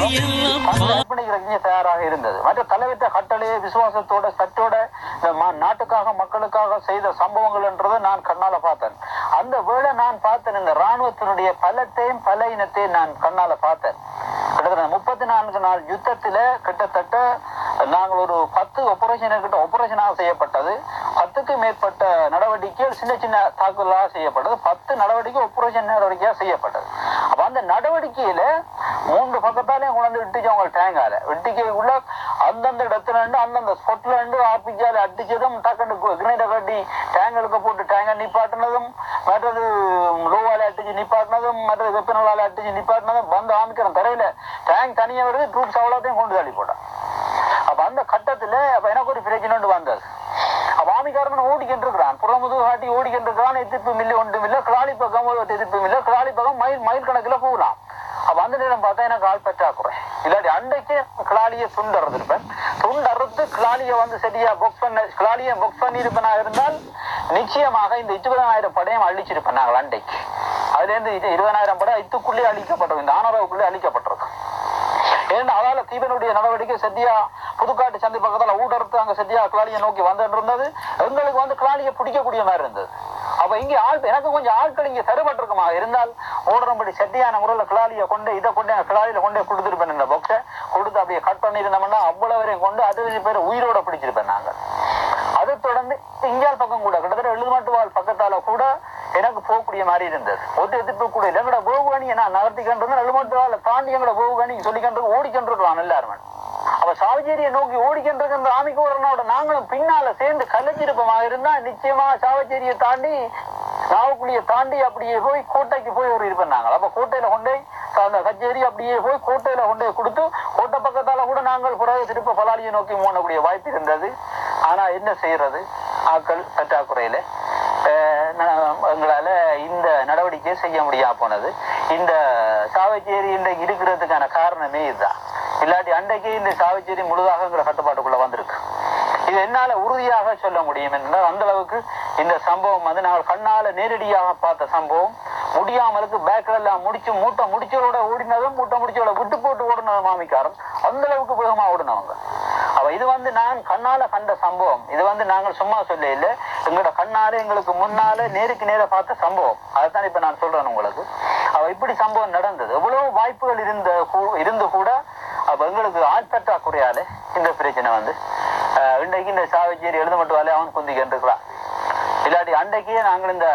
அர்ப்பணிக்கிறதுக்கு தயாராக இருந்தது மற்ற தலைவற்ற கட்டளையை விசுவாசத்தோட சற்றோட இந்த ம- நாட்டுக்காக மக்களுக்காக செய்த சம்பவங்கள் என்றதை நான் கண்ணால பார்த்தேன் அந்த வேளை நான் பார்த்தேன் இந்த ராணுவத்தினுடைய பலத்தையும் பல இனத்தையும் நான் கண்ணால பார்த்தேன் கிட்டத்தட்ட முப்பத்தி நான்கு நாள் யுத்தத்துல கிட்டத்தட்ட நாங்கள் ஒரு பத்து ஆபரேஷன் கிட்ட ஆபரேஷனாக செய்யப்பட்டது பத்துக்கு மேற்பட்ட நடவடிக்கைகள் சின்ன சின்ன தாக்குதலாக செய்யப்பட்டது பத்து நடவடிக்கை ஆபரேஷன் நடவடிக்கையாக செய்யப்பட்டது அப்ப அந்த நடவடிக்கையில மூன்று பக்கத்தாலையும் கொண்டு விட்டுச்சு அவங்க டேங்கால விட்டிக்கைக்குள்ள அந்தந்த இடத்துல இருந்து அந்தந்த ஸ்பாட்ல இருந்து ஆர்பிஜால அடிச்சதும் டக்குன்னு கிரேட கட்டி டேங்களுக்கு போட்டு டேங்கை நிப்பாட்டினதும் மற்றது லோவால அடிச்சு நிப்பாட்டினதும் மற்றது வெப்பனால அடிச்சு நிப்பாட்டினதும் வந்து ஆமிக்கிற தரையில டேங்க் தனியா வருது ட்ரூப்ஸ் அவ்வளோத்தையும் கொண்டு தள்ளி போட்டான் அப்ப அந்த கட்டத்துல அப்ப எனக்கு ஒரு பிரச்சனை ஒன்று வந்தது அப்ப ஆமிக்காரன் ஓடிக்கிட்டு இருக்கிறான் புறமுது காட்டி ஓடிக்கிட்டு இருக்கிறான் எதிர்ப்பு மில்லு ஒன்றும் இல்லை கிளாலி பக்கம் ஒரு எதிர்ப்பு மில்ல கிளாலி பக்கம் மைல் மைல் கணக்குல போகலாம் அப்ப அந்த நேரம் பார்த்தா எனக்கு ஆள் பற்றாக்குறை இல்லாட்டி அன்றைக்கு கிளாலியை துண்டறது இருப்பேன் துண்டறுத்து கிளாலியை வந்து சரியா புக் பண்ண கிளாலியை புக் பண்ணி இருப்பேனா இருந்தால் நிச்சயமாக இந்த இருபதாயிரம் படையும் அழிச்சிருப்பேன் நாங்கள் அன்றைக்கு அதுல இருந்து இது இருபதாயிரம் படம் இதுக்குள்ளே அழிக்கப்பட்டிருக்கும் இந்த ஆனரவுக்குள்ளே அழிக்கப்பட்டிருக்கும் ஏன்னா அதால தீபனுடைய நடவடிக்கை செட்டியா புதுக்காட்டு சந்தை பக்கத்துல ஊடறுத்து அங்க செட்டியா கிளாலியை நோக்கி வந்துட்டு இருந்தது எங்களுக்கு வந்து கிளாலியை பிடிக்கக்கூடிய மாதிரி இருந்தது அப்ப இங்க ஆள் எனக்கு கொஞ்சம் ஆட்கள் இங்க தருபட்டிருக்குமா இருந்தால் ஓடுறபடி செட்டியான முறையில கிளாலியை கொண்டு இதை கொண்டு எங்க கிளாலியில கொண்டு கொடுத்துருப்பேன் இந்த பொக்ஸை கொடுத்து அப்படியே கட் பண்ணிருந்தோம்னா அவ்வளவு வரையும் கொண்டு அறுபது பேர் உயிரோட பிடிச்சிருப்பேன் நாங்கள் அதை தொடர்ந்து இந்தியால் பக்கம் கூட கிட்டத்தட்ட எழுதுமாட்டுவாள் பக்கத்தால கூட எனக்கு போகக்கூடிய மாதிரி இருந்தது ஒத்து எதிர்ப்பு கூட இல்லை எங்கட போகுகாணியை நான் நகர்த்திக்கின்றது எழுதுமாட்டுவாள் தாண்டி எங்கட போகுகாணி சொல்லிக்கின்றது ஓடிக்கின்றிருக்கலாம் எல்லாருமே அவ சாவச்சேரியை நோக்கி ஓடிக்கின்றிருக்கின்ற ஆமிக்கு ஒரு நாங்களும் பின்னால சேர்ந்து கலைச்சிருப்பமாக இருந்தா நிச்சயமா சாவச்சேரியை தாண்டி நாவுக்குழியை தாண்டி அப்படியே போய் கோட்டைக்கு போய் ஒரு இருப்பேன் நாங்கள் அப்ப கோட்டையில கொண்டு போய் அந்த கச்சேரி அப்படியே போய் கோட்டையில கொண்டு போய் கொடுத்து கோட்டை பக்கத்தால கூட நாங்கள் பிறகு திருப்ப பலாலியை நோக்கி போனக்கூடிய வாய்ப்பு இருந்தது ஆனா என்ன செய்யறது ஆக்கள் பற்றாக்குறையில அஹ், ந- எங்களால இந்த நடவடிக்கையை செய்ய முடியாம போனது இந்த சாவச்சேரி இன்றைக்கு இருக்கிறதுக்கான காரணமே இதுதான் இல்லாட்டி அன்றைக்கு இந்த சாவச்சேரி முழுதாகங்கிற கட்டுப்பாட்டுக்குள்ள வந்திருக்கு இது என்னால உறுதியாக சொல்ல முடியும் என்றால் அந்த அளவுக்கு இந்த சம்பவம் வந்து நாங்கள் கண்ணால நேரடியாக பார்த்த சம்பவம் முடியாமலுக்கு பேக்கில் எல்லாம் முடிச்சு மூட்டை முடிச்சோட ஓடினதும் மூட்டை முடிச்சோட விட்டு போட்டு ஓடினது மாமிக்காரன் அந்த அளவுக்கு வேகமா ஓடினவங்க அவ இது வந்து நான் கண்ணால கண்ட சம்பவம் இது வந்து நாங்கள் சும்மா சொல்ல இல்லை எங்களோட கண்ணால எங்களுக்கு முன்னால நேருக்கு நேர பார்த்த சம்பவம் அதுதான் இப்ப நான் சொல்றேன் உங்களுக்கு அவ இப்படி சம்பவம் நடந்தது எவ்வளவு வாய்ப்புகள் இருந்த கூ- இருந்து கூட அப்ப எங்களுக்கு ஆள் பற்றாக்குறையால இந்த பிரச்சனை வந்து அஹ், இன்றைக்கு இந்த சாவச்சேரி எழுத மட்டும் வேலையை அவன் குந்திக்கிட்டு இருக்கிறான் இல்லாட்டி அன்றைக்கே நாங்கள் இந்த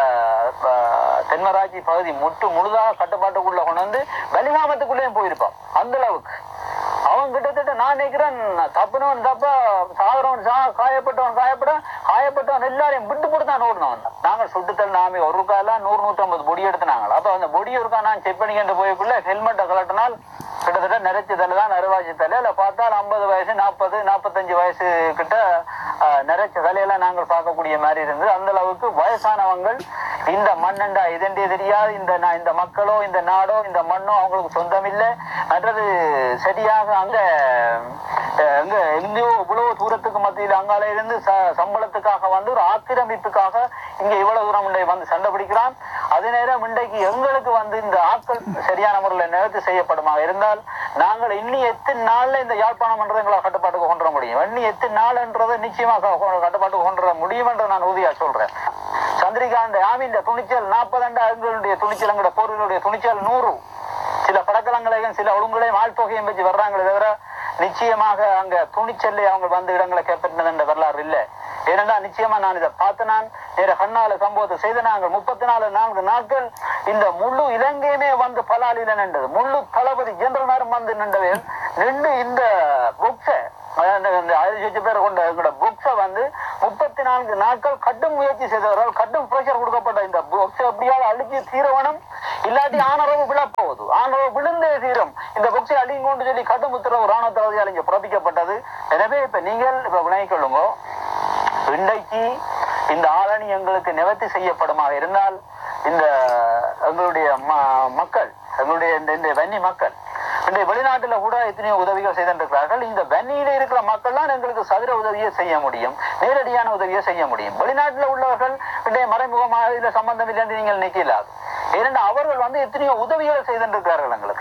அஹ், தென்மராட்சி பகுதி முற்று முழுதாக கட்டுப்பாட்டுக்குள்ள கொண்டு வந்து வலிகாமத்துக்குள்ளேயும் போயிருப்பான் அந்த அளவுக்கு அவன் கிட்டத்தட்ட நான் நினைக்கிறேன் தப்புனவன் தப்பா சாகிறவன் சா காயப்பட்டவன் காயப்பட காயப்பட்டவன் எல்லாரையும் விட்டு போட்டு தான் ஓடினவன் நாங்கள் சுட்டுத்தல் நாமி ஒரு ரூபாயெல்லாம் நூறு நூற்றம்பது பொடி எடுத்துனாங்க அப்ப அந்த பொடி ஒருக்கா நான் செக் பண்ணிக்கிட்டு போய்க்குள்ள ஹெல்மெட்டை கலட்டினால் கிட்டத்தட்ட நிறைச்சி தலை தான் நறுவாச்சி தலை இல்லை பார்த்தால் ஐம்பது வயசு நாற்பது நாற்பத்தஞ்சு வயசு கிட்ட ஆஹ், நிறைச்ச தலையெல்லாம் நாங்கள் பார்க்கக்கூடிய மாதிரி இருந்தது அந்த அளவுக்கு வயசானவங்கள் இந்த மண்ணண்டா இதென்றே தெரியாது இந்த நா- இந்த மக்களோ இந்த நாடோ இந்த மண்ணோ அவங்களுக்கு சொந்தம் இல்லை மற்றது சரியாக அங்க அஹ், அங்க எங்கேயோ இவ்வளவு தூரத்துக்கு மத்தியில் அங்கால இருந்து ச- சம்பளத்துக்காக வந்து ஒரு ஆக்கிரமிப்புக்காக இங்க இவ்வளவு தூரம் இன்றை வந்து சண்டை பிடிக்கிறான் அதே நேரம் இன்றைக்கு எங்களுக்கு வந்து இந்த ஆட்கள் சரியான முறையில் நிறுத்தி செய்யப்படுமாக இருந்தால் நாங்கள் இன்னி எத்தனை நாள்ல இந்த யாழ்ப்பாணம் என்றதை எங்களை கட்டுப்பாட்டுக்கு கொண்டு வர முடியும் இன்னி எத்தனை நாள்ன்றதை நிச்சயமாக கொ- கட்டுப்பாட்டுக்கு கொண்டு வர முடியும் என்று நான் உறுதியா சொல்றேன் சந்திரிகாந்த் ஆமின் துணிச்சல் நாற்பதாண்டு எங்களுடைய துணிச்சல் எங்களுடைய போர்களுடைய துணிச்சல் நூறு சில படக்கலங்களையும் சில ஒழுங்குகளையும் ஆழ்தொகையும் வச்சு வர்றாங்களே தவிர நிச்சயமாக அங்க துணிச்சல்ல அவங்க வந்து இடங்களை கைப்பற்றினது என்ற வரலாறு இல்லை ஏனென்றா நிச்சயமா நான் இதை பார்த்து நான் நேர கண்ணால சம்பவத்தை செய்த நாங்கள் முப்பத்தி நாலு நான்கு நாட்கள் இந்த முழு இலங்கையுமே வந்து பலாலில நின்றது முழு தளபதி ஜெனரல் நேரம் வந்து நின்றவே நின்று இந்த புக்ஸை ஆயிரத்தி பேர் கொண்ட எங்களோட புக்ஸை வந்து முப்பத்தி நான்கு நாட்கள் கடும் முயற்சி செய்தவர்கள் கடும் பிரஷர் கொடுக்கப்பட்ட இந்த புக்ஸை எப்படியாவது அழிச்சு தீரவனம் இல்லாட்டி ஆனரவு விழப்போகுது ஆனரவு விழுந்தே தீரும் இந்த புக்ஸை அழியும் கொண்டு சொல்லி கடும் உத்தரவு ராணுவ தளபதியால் இங்கே பிறப்பிக்கப்பட்டது எனவே இப்ப நீங்கள் இப்ப வினவிக் கொள்ளுங்க இன்றைக்கு இந்த ஆளணி எங்களுக்கு நிவர்த்தி செய்யப்படுமாக இருந்தால் இந்த எங்களுடைய ம- மக்கள் எங்களுடைய இந்த இந்த வன்னி மக்கள் இந்த வெளிநாட்டுல கூட எத்தனையோ உதவிகள் செய்திருக்கிறார்கள் இந்த வன்னியில இருக்கிற மக்கள்லாம் எங்களுக்கு சதுர உதவியை செய்ய முடியும் நேரடியான உதவியை செய்ய முடியும் வெளிநாட்டுல உள்ளவர்கள் இன்றைய மறைமுகமாக இதுல சம்பந்தம் இல்லை என்று நீங்கள் நினைக்கலாது ஏனென்றால் அவர்கள் வந்து எத்தனையோ உதவிகளை செய்திருக்கிறார்கள் எங்களுக்கு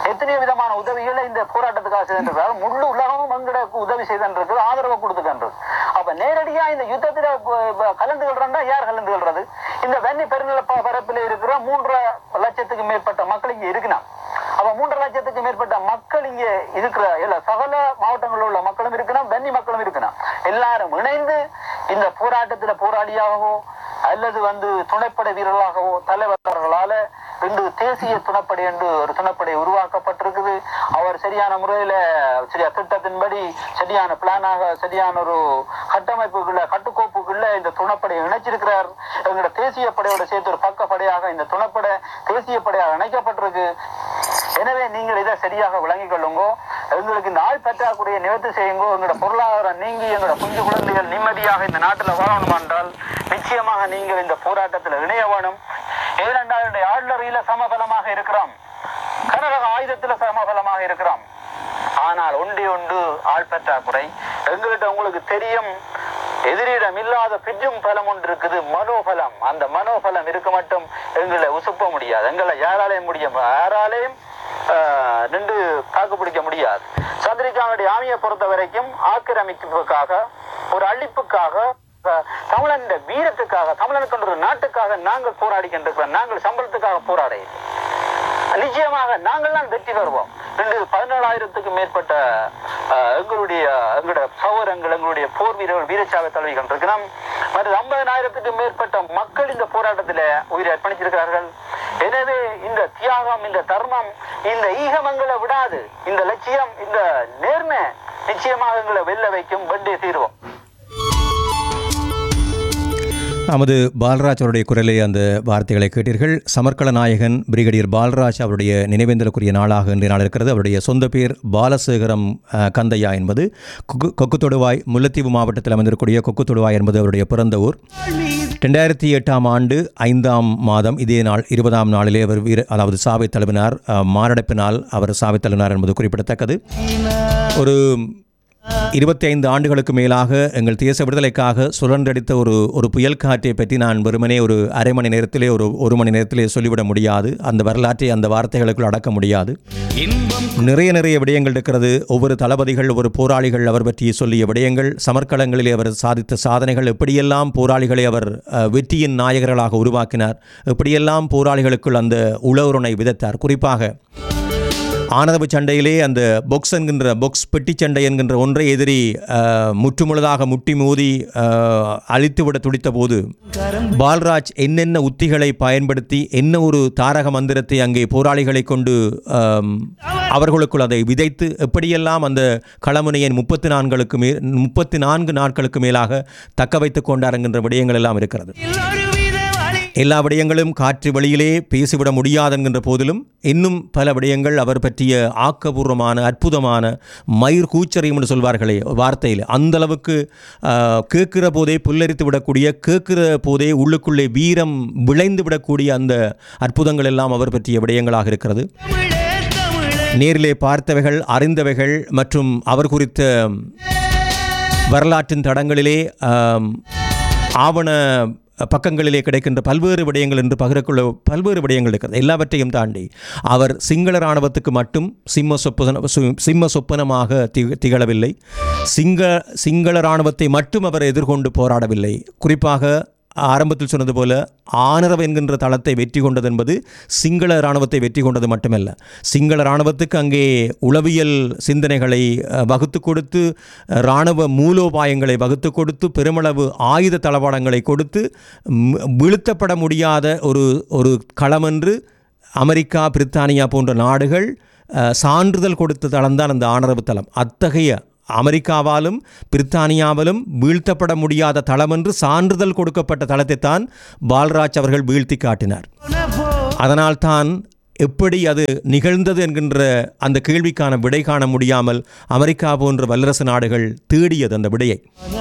எத்தனையோ விதமான உதவிகளை இந்த போராட்டத்துக்காக செய்திருக்கிறார் முழு உலகமும் எங்களுக்கு உதவி செய்திருக்கு ஆதரவு கொடுத்துக்கின்றது அப்ப நேரடியா இந்த யுத்தத்துல ப- ப- கலந்து கொள்றா யார் கலந்து கொள்றது இந்த வன்னி பெருநில ப- பரப்பில் இருக்கிற மூன்றரை லட்சத்துக்கு மேற்பட்ட மக்கள் இங்க இருக்கணும் அப்ப மூன்றரை லட்சத்துக்கு மேற்பட்ட மக்கள் இங்க இருக்கிற எல்லா சகல மாவட்டங்களில் உள்ள மக்களும் இருக்கணும் வன்னி மக்களும் இருக்கணும் எல்லாரும் இணைந்து இந்த போராட்டத்துல போராளியாகவோ அல்லது வந்து துணைப்படை வீரர்களாகவோ தலைவர்களால இன்று தேசிய துணைப்படை என்று ஒரு துணைப்படை உருவாக்கப்பட்டிருக்குது அவர் சரியான முறையில சரியா திட்டத்தின்படி சரியான பிளானாக சரியான ஒரு கட்டமைப்புக்குள்ள கட்டுக்கோப்புக்குள்ள இந்த துணைப்படையை இணைச்சிருக்கிறார் எங்களோட தேசிய படையோட சேர்த்து ஒரு பக்க படையாக இந்த துணைப்படை தேசிய படையாக இணைக்கப்பட்டிருக்கு எனவே நீங்கள் இதை சரியாக விளங்கிக் கொள்ளுங்கோ எங்களுக்கு இந்த ஆள் பற்றாக்குறையை நிவர்த்தி செய்யுங்கோ எங்களோட பொருளாதாரம் நீங்கி எங்களோட குஞ்சு குழந்தைகள் நிம்மதியாக இந்த நாட்டில் வாழணும் என்றால் நிச்சயமாக நீங்கள் இந்த போராட்டத்தில் இணைய வேணும் ஏனென்றால் இந்த ஆளுநரையில சமபலமாக இருக்கிறோம் கனரக ஆயுதத்துல சமபலமாக இருக்கிறோம் ஆனால் ஒன்றே ஒன்று ஆள் பற்றாக்குறை எங்கள்கிட்ட உங்களுக்கு தெரியும் எதிரிடம் இல்லாத பிஜும் பலம் ஒன்று இருக்குது மனோபலம் அந்த மனோபலம் இருக்க மட்டும் எங்களை உசுப்ப முடியாது எங்களை யாராலையும் முடியும் யாராலையும் ஆஹ், நின்று தாக்கு பிடிக்க முடியாது சந்திரிகாவுடைய ஆமியை பொறுத்த வரைக்கும் ஆக்கிரமிப்புக்காக ஒரு அழிப்புக்காக அஹ், தமிழன் வீரத்துக்காக தமிழனுக்கு ஒரு நாட்டுக்காக நாங்கள் போராடி கொண்டிருக்கிறோம் நாங்கள் சம்பளத்துக்காக போராட நிச்சயமாக நாங்கள் தான் வெற்றி பெறுவோம் ரெண்டு பதினேழாயிரத்துக்கு மேற்பட்ட அஹ், எங்களுடைய எங்களுடைய சௌரங்கள் எங்களுடைய போர் வீரர்கள் வீரச்சாவை தழுவி கொண்டிருக்கிறோம் மற்றும் ஐம்பதனாயிரத்துக்கு மேற்பட்ட மக்கள் இந்த போராட்டத்தில் உயிரை அர்ப்பணிச்சிருக்கிறார்கள் எனவே இந்த தியாகம் இந்த தர்மம் இந்த ஈகமங்களை விடாது இந்த லட்சியம் இந்த நேர்மை நிச்சயமாக எங்களை வெல்ல வைக்கும் வென்றே தீர்வோம் நமது பால்ராஜ் அவருடைய குரலை அந்த வார்த்தைகளை கேட்டீர்கள் சமர்க்கள நாயகன் பிரிகடியர் பால்ராஜ் அவருடைய நினைவேந்தலுக்குரிய நாளாக இன்றைய நாள் இருக்கிறது அவருடைய சொந்த பேர் பாலசேகரம் அஹ், கந்தையா என்பது கொக்கு கொக்குத்தொடுவாய் முல்லைத்தீவு மாவட்டத்தில் அமைந்திருக்கக்கூடிய கொக்குத்தொடுவாய் என்பது அவருடைய பிறந்த ஊர் ரெண்டாயிரத்தி எட்டாம் ஆண்டு ஐந்தாம் மாதம் இதே நாள் இருபதாம் நாளிலே அவர் வீர அதாவது சாவை தழுவினார் அஹ், மாரடைப்பு நாள் அவர் சாவை தழுவினார் என்பது குறிப்பிடத்தக்கது ஒரு இருபத்தி ஐந்து ஆண்டுகளுக்கு மேலாக எங்கள் தேச விடுதலைக்காக சுழன்றடித்த ஒரு ஒரு புயல் காற்றை பற்றி நான் வெறுமனே ஒரு அரை மணி நேரத்திலே ஒரு ஒரு மணி நேரத்திலே சொல்லிவிட முடியாது அந்த வரலாற்றை அந்த வார்த்தைகளுக்குள் அடக்க முடியாது நிறைய நிறைய விடயங்கள் இருக்கிறது ஒவ்வொரு தளபதிகள் ஒவ்வொரு போராளிகள் அவர் பற்றி சொல்லிய விடயங்கள் சமர்க்களங்களிலே அவர் சாதித்த சாதனைகள் எப்படியெல்லாம் போராளிகளை அவர் அஹ், வெற்றியின் நாயகர்களாக உருவாக்கினார் எப்படியெல்லாம் போராளிகளுக்குள் அந்த உளவுருணை விதைத்தார் குறிப்பாக ஆனதவு சண்டையிலே அந்த பொக்ஸ் என்கின்ற பொக்ஸ் பெட்டி சண்டை என்கின்ற ஒன்றை எதிரி அஹ், முற்றுமுழுதாக முட்டி மோதி அஹ், அழித்துவிட துடித்த போது பால்ராஜ் என்னென்ன உத்திகளை பயன்படுத்தி என்ன ஒரு தாரக மந்திரத்தை அங்கே போராளிகளை கொண்டு அம், அவர்களுக்குள் அதை விதைத்து எப்படியெல்லாம் அந்த களமுனையை முப்பத்தி நான்களுக்கு மே முப்பத்தி நான்கு நாட்களுக்கு மேலாக தக்க வைத்துக் கொண்டார் என்கின்ற விடயங்கள் எல்லாம் இருக்கிறது எல்லா விடயங்களும் காற்று வழியிலே பேசிவிட முடியாது என்கின்ற போதிலும் இன்னும் பல விடயங்கள் அவர் பற்றிய ஆக்கபூர்வமான அற்புதமான மயிர் கூச்சரியம் என்று சொல்வார்களே வார்த்தையில் அந்த அளவுக்கு ஆஹ், கேட்கிற போதே புல்லரித்து விடக்கூடிய கேட்கிற போதே உள்ளுக்குள்ளே வீரம் விளைந்து விடக்கூடிய அந்த அற்புதங்கள் எல்லாம் அவர் பற்றிய விடயங்களாக இருக்கிறது நேரிலே பார்த்தவைகள் அறிந்தவைகள் மற்றும் அவர் குறித்த வரலாற்றின் தடங்களிலே ஆம், ஆவண பக்கங்களிலே கிடைக்கின்ற பல்வேறு விடயங்கள் என்று பகிரக்குள்ள பல்வேறு விடயங்கள் இருக்கிறது எல்லாவற்றையும் தாண்டி அவர் சிங்கள இராணுவத்துக்கு மட்டும் சிம்ம சொப்பன சு- சிம்ம சொப்பனமாக தி திகழவில்லை சிங்க சிங்கள இராணுவத்தை மட்டும் அவர் எதிர்கொண்டு போராடவில்லை குறிப்பாக ஆரம்பத்தில் சொன்னது போல ஆனரவ் என்கின்ற தளத்தை வெற்றி கொண்டது என்பது சிங்கள இராணுவத்தை வெற்றி கொண்டது மட்டுமல்ல சிங்கள இராணுவத்துக்கு அங்கே உளவியல் சிந்தனைகளை அஹ், வகுத்து கொடுத்து அஹ், இராணுவ மூலோபாயங்களை வகுத்து கொடுத்து பெருமளவு ஆயுத தளவாடங்களை கொடுத்து ம், வீழ்த்தப்பட முடியாத ஒரு ஒரு களமென்று அமெரிக்கா பிரித்தானியா போன்ற நாடுகள் அஹ், சான்றிதழ் கொடுத்த தளம்தான் அந்த ஆணரவு தளம் அத்தகைய அமெரிக்காவாலும் பிரித்தானியாவிலும் வீழ்த்தப்பட முடியாத தளம் என்று சான்றிதழ் கொடுக்கப்பட்ட தளத்தைத்தான் பால்ராஜ் அவர்கள் வீழ்த்தி காட்டினார் அதனால்தான் எப்படி அது நிகழ்ந்தது என்கின்ற அந்த கேள்விக்கான விடை காண முடியாமல் அமெரிக்கா போன்ற வல்லரசு நாடுகள் தேடியது அந்த விடையை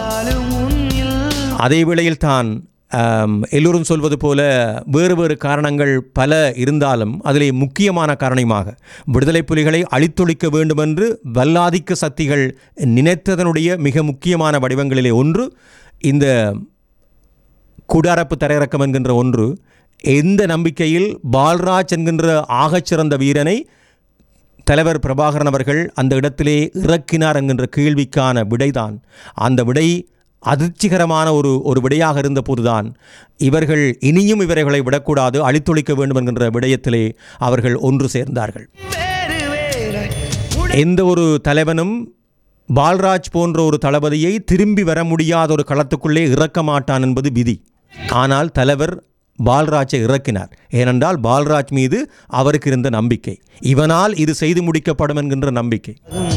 அதே வேளையில் தான் ஆம், எல்லோரும் சொல்வது போல வேறு வேறு காரணங்கள் பல இருந்தாலும் அதிலே முக்கியமான காரணமாக விடுதலை புலிகளை அழித்தொழிக்க வேண்டுமென்று வல்லாதிக்க சக்திகள் நினைத்ததனுடைய மிக முக்கியமான வடிவங்களிலே ஒன்று இந்த குடாரப்பு தரையிறக்கம் என்கின்ற ஒன்று எந்த நம்பிக்கையில் பால்ராஜ் என்கின்ற ஆகச்சிறந்த வீரனை தலைவர் பிரபாகரன் அவர்கள் அந்த இடத்திலே இறக்கினார் என்கின்ற கேள்விக்கான விடைதான் அந்த விடை அதிர்ச்சிகரமான ஒரு ஒரு விடையாக இருந்தபோதுதான் இவர்கள் இனியும் இவர்களை விடக்கூடாது அழித்தொழிக்க வேண்டும் என்கின்ற விடயத்திலே அவர்கள் ஒன்று சேர்ந்தார்கள் எந்த ஒரு தலைவனும் பால்ராஜ் போன்ற ஒரு தளபதியை திரும்பி வர முடியாத ஒரு களத்துக்குள்ளே இறக்க மாட்டான் என்பது விதி ஆனால் தலைவர் பால்ராஜை இறக்கினார் ஏனென்றால் பால்ராஜ் மீது அவருக்கு இருந்த நம்பிக்கை இவனால் இது செய்து முடிக்கப்படும் என்கின்ற நம்பிக்கை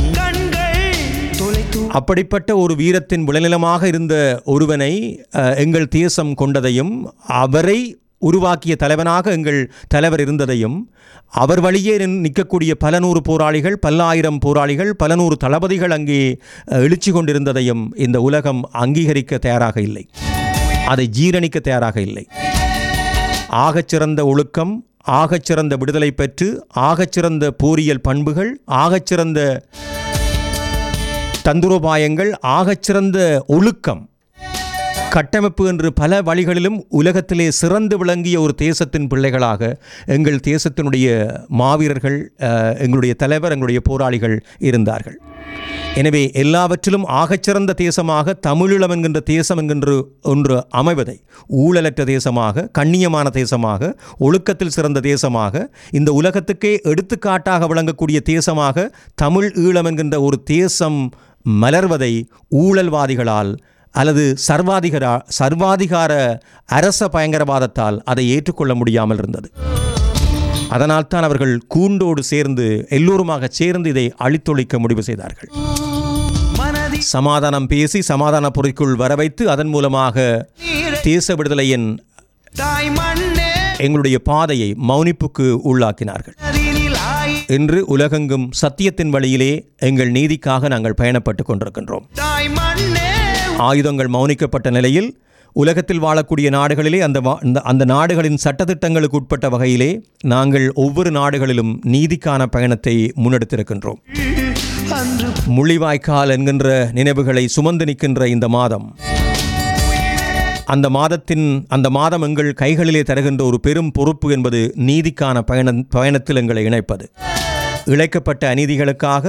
அப்படிப்பட்ட ஒரு வீரத்தின் விளைநிலமாக இருந்த ஒருவனை அஹ், எங்கள் தேசம் கொண்டதையும் அவரை உருவாக்கிய தலைவனாக எங்கள் தலைவர் இருந்ததையும் அவர் வழியே நின்- நிற்கக்கூடிய பல நூறு போராளிகள் பல்லாயிரம் போராளிகள் பல நூறு தளபதிகள் அங்கே அஹ், எழுச்சி கொண்டிருந்ததையும் இந்த உலகம் அங்கீகரிக்க தயாராக இல்லை அதை ஜீரணிக்க தயாராக இல்லை ஆகச்சிறந்த ஒழுக்கம் ஆகச்சிறந்த விடுதலை பெற்று ஆகச்சிறந்த போரியல் பண்புகள் ஆகச்சிறந்த தந்துரோபாயங்கள் ஆகச்சிறந்த ஒழுக்கம் கட்டமைப்பு என்று பல வழிகளிலும் உலகத்திலே சிறந்து விளங்கிய ஒரு தேசத்தின் பிள்ளைகளாக எங்கள் தேசத்தினுடைய மாவீரர்கள் அஹ், எங்களுடைய தலைவர் எங்களுடைய போராளிகள் இருந்தார்கள் எனவே எல்லாவற்றிலும் ஆகச்சிறந்த தேசமாக தமிழீழம் என்கின்ற தேசம் என்கின்ற ஒன்று அமைவதை ஊழலற்ற தேசமாக கண்ணியமான தேசமாக ஒழுக்கத்தில் சிறந்த தேசமாக இந்த உலகத்துக்கே எடுத்துக்காட்டாக விளங்கக்கூடிய தேசமாக தமிழ் ஈழம் என்கின்ற ஒரு தேசம் மலர்வதை ஊழல்வாதிகளால் அல்லது சர்வாதிகார சர்வாதிகார அரச பயங்கரவாதத்தால் அதை ஏற்றுக்கொள்ள முடியாமல் இருந்தது அதனால்தான் அவர்கள் கூண்டோடு சேர்ந்து எல்லோருமாக சேர்ந்து இதை அழித்தொழிக்க முடிவு செய்தார்கள் சமாதானம் பேசி சமாதான பொறிக்குள் வர வைத்து அதன் மூலமாக தேச விடுதலையின் தாய் மண்ணே எங்களுடைய பாதையை மௌனிப்புக்கு உள்ளாக்கினார்கள் இன்று உலகெங்கும் சத்தியத்தின் வழியிலே எங்கள் நீதிக்காக நாங்கள் பயணப்பட்டு கொண்டிருக்கின்றோம் தாய் மண்ணே ஆயுதங்கள் மௌனிக்கப்பட்ட நிலையில் உலகத்தில் வாழக்கூடிய நாடுகளிலே அந்த வா- இந்த- அந்த நாடுகளின் சட்டத்திட்டங்களுக்கு உட்பட்ட வகையிலே நாங்கள் ஒவ்வொரு நாடுகளிலும் நீதிக்கான பயணத்தை முன்னெடுத்திருக்கின்றோம் அன்று முள்ளிவாய்க்கால் என்கின்ற நினைவுகளை சுமந்து நிற்கின்ற இந்த மாதம் அந்த மாதத்தின் அந்த மாதம் எங்கள் கைகளிலே தருகின்ற ஒரு பெரும் பொறுப்பு என்பது நீதிக்கான பயண பயணத்தில் எங்களை இணைப்பது இழைக்கப்பட்ட அநீதிகளுக்காக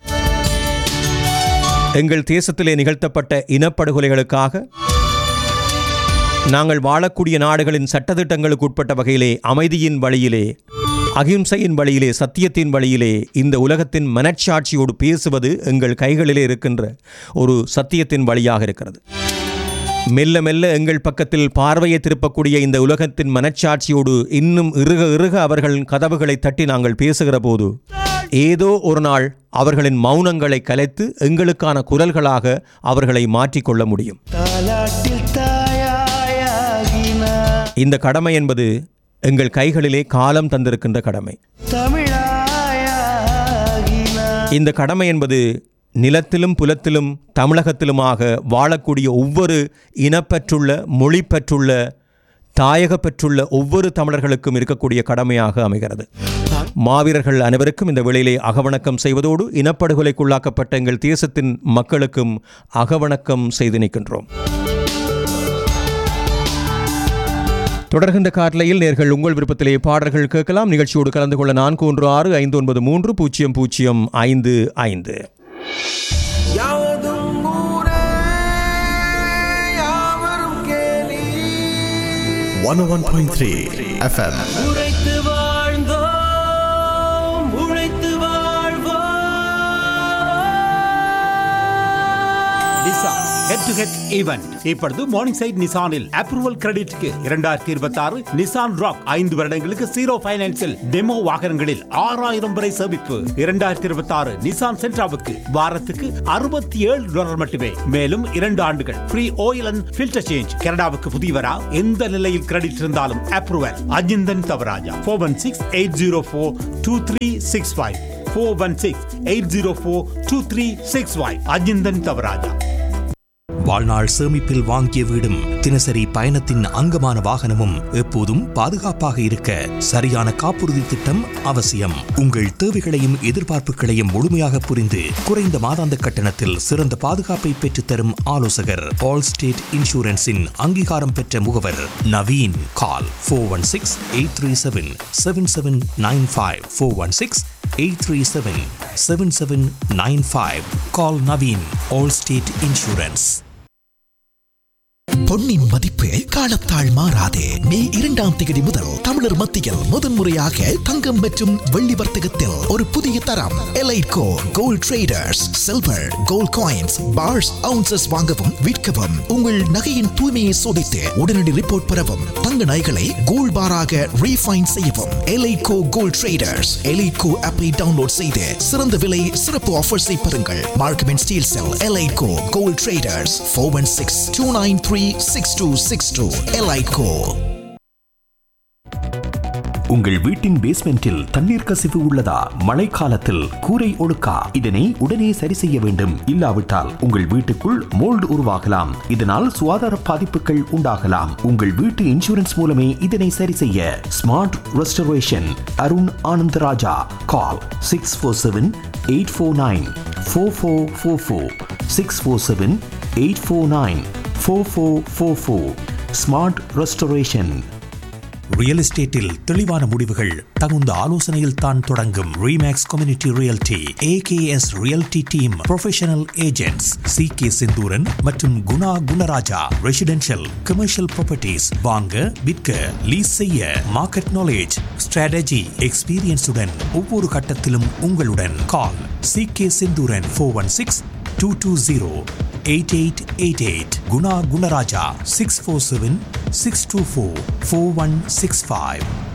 எங்கள் தேசத்திலே நிகழ்த்தப்பட்ட இனப்படுகொலைகளுக்காக நாங்கள் வாழக்கூடிய நாடுகளின் சட்டத்திட்டங்களுக்கு உட்பட்ட வகையிலே அமைதியின் வழியிலே அகிம்சையின் வழியிலே சத்தியத்தின் வழியிலே இந்த உலகத்தின் மனச்சாட்சியோடு பேசுவது எங்கள் கைகளிலே இருக்கின்ற ஒரு சத்தியத்தின் வழியாக இருக்கிறது மெல்ல மெல்ல எங்கள் பக்கத்தில் பார்வையை திருப்பக்கூடிய இந்த உலகத்தின் மனச்சாட்சியோடு இன்னும் இறுக இறுக அவர்களின் கதவுகளை தட்டி நாங்கள் பேசுகிற போது ஏதோ ஒரு நாள் அவர்களின் மௌனங்களை கலைத்து எங்களுக்கான குரல்களாக அவர்களை மாற்றிக்கொள்ள முடியும் தாலாட்டில் தாயாகினார் இந்த கடமை என்பது எங்கள் கைகளிலே காலம் தந்திருக்கின்ற கடமை தமிழாயாகினார் இந்த கடமை என்பது நிலத்திலும் புலத்திலும் தமிழகத்திலுமாக வாழக்கூடிய ஒவ்வொரு இனப்பற்றுள்ள மொழிப்பற்றுள்ள தாயகப்பற்றுள்ள ஒவ்வொரு தமிழர்களுக்கும் இருக்கக்கூடிய கடமையாக அமைகிறது மாவீரர்கள் அனைவருக்கும் இந்த வேளையிலே அகவணக்கம் செய்வதோடு இனப்படுகொலைக்குள்ளாக்கப்பட்ட எங்கள் தேசத்தின் மக்களுக்கும் அகவணக்கம் செய்து நிற்கின்றோம் தொடர்கின்ற காட்டலையில் நேர்கள் உங்கள் விருப்பத்திலே பாடல்கள் கேட்கலாம் நிகழ்ச்சியோடு கலந்து கொள்ள நான்கு ஒன்று ஆறு ஐந்து ஒன்பது மூன்று பூஜ்ஜியம் பூஜ்ஜியம் ஐந்து ஐந்து யாவதும் ஊரே யாவரும் கேலி 101.3 FM. உழைத்து வாழ்ந்தோம் உழைத்து வாழ்வோம் Nissan head to head event இப்பொழுது மார்னிங் சைட் நிசானில் அப்ரூவல் கிரெடிட்க்கு இரண்டாயிரத்தி இருபத்தி ஆறு நிசான் ராக் ஐந்து வருடங்களுக்கு ஜீரோ பைனான்சில் டெமோ வாகனங்களில் ஆறாயிரம் வரை சேமிப்பு இரண்டாயிரத்தி இருபத்தி ஆறு நிசான் சென்ட்ராவுக்கு வாரத்துக்கு அறுபத்தி ஏழு டாலர் மட்டுமே மேலும் இரண்டு ஆண்டுகள் free oil and filter change கனடாவுக்கு புதியவரா எந்த நிலையில் கிரெடிட் இருந்தாலும் approval Ajinthan Thavarajah four one six eight zero four two three six five four one six eight zero four two three six five Ajinthan Thavarajah வாழ்நாள் சேமிப்பில் வாங்கிய வீடும் தினசரி பயணத்தின் அங்கமான வாகனமும் எப்போதும் பாதுகாப்பாக இருக்க சரியான காப்புறுதி திட்டம் அவசியம் உங்கள் தேவைகளையும் எதிர்பார்ப்புகளையும் முழுமையாக புரிந்து குறைந்த மாதாந்த கட்டணத்தில் சிறந்த பாதுகாப்பை பெற்றுத்தரும் ஆலோசகர் ஆல் ஸ்டேட் இன்சூரன்ஸின் அங்கீகாரம் பெற்ற முகவர் Naveen call four one six eight three seven seven seven nine five four one six eight three seven seven seven nine five call Naveen Allstate insurance பொன்னின் மதிப்பு காலத்தால் மாறாதே மே இரண்டாம் தேதி முதல் தமிழர் மத்தியில் முதன்முறையாக தங்கம் மற்றும் வெள்ளி வர்த்தகத்தில் ஒரு புதிய தரம் Elitco gold traders silver gold coins bars ounces வாங்கவும் விற்கவும் உங்கள் நகையின் தூய்மையை சோதித்து உடனடி ரிப்போர்ட் பெறவும் தங்க நகைகளை கோல்ட் பாராக ரீஃபைன் செய்யவும் எலைட்கோ கோல்ட் ட்ரேடர்ஸ் எலைட்கோ ஆப்பை டவுன்லோட் செய்து சிறந்த விலை சிறப்பு ஆஃபர்ஸை பெறுங்கள் Markham and Steeles Elitco gold traders four one six two nine three six two six two Elitco உங்கள் வீட்டின் பேஸ்மெண்டில் தண்ணீர் கசிவு உள்ளதா மழைக்காலத்தில் கூரை ஒழுக்கா இதனை உடனே சரி செய்ய வேண்டும் இல்லாவிட்டால் உங்கள் வீட்டுக்குள் மோல்டு உருவாகலாம் இதனால் சுகாதார பாதிப்புகள் உண்டாகலாம் உங்கள் வீட்டு இன்சூரன்ஸ் மூலமே இதனை சரி செய்ய smart restoration Arun Anandaraja call six four seven eight four nine four four four four six four seven eight four nine four four four four smart restoration real எஸ்டேட்டில் தெளிவான முடிவுகள் தகுந்த ஆலோசனையில் தான் தொடங்கும் Remax community realty AKS realty team professional agents C K Senthuran மற்றும் Guna Gunaraja residential commercial properties வாங்க விற்க லீஸ் செய்ய மார்க்கெட் நாலேஜ் ஸ்ட்ராட்டஜி எக்ஸ்பீரியன்ஸுடன் ஒவ்வொரு கட்டத்திலும் உங்களுடன் call C K Senthooran four one six two two zero eight eight eight eight Guna Gunarajah six four seven six two four four one six five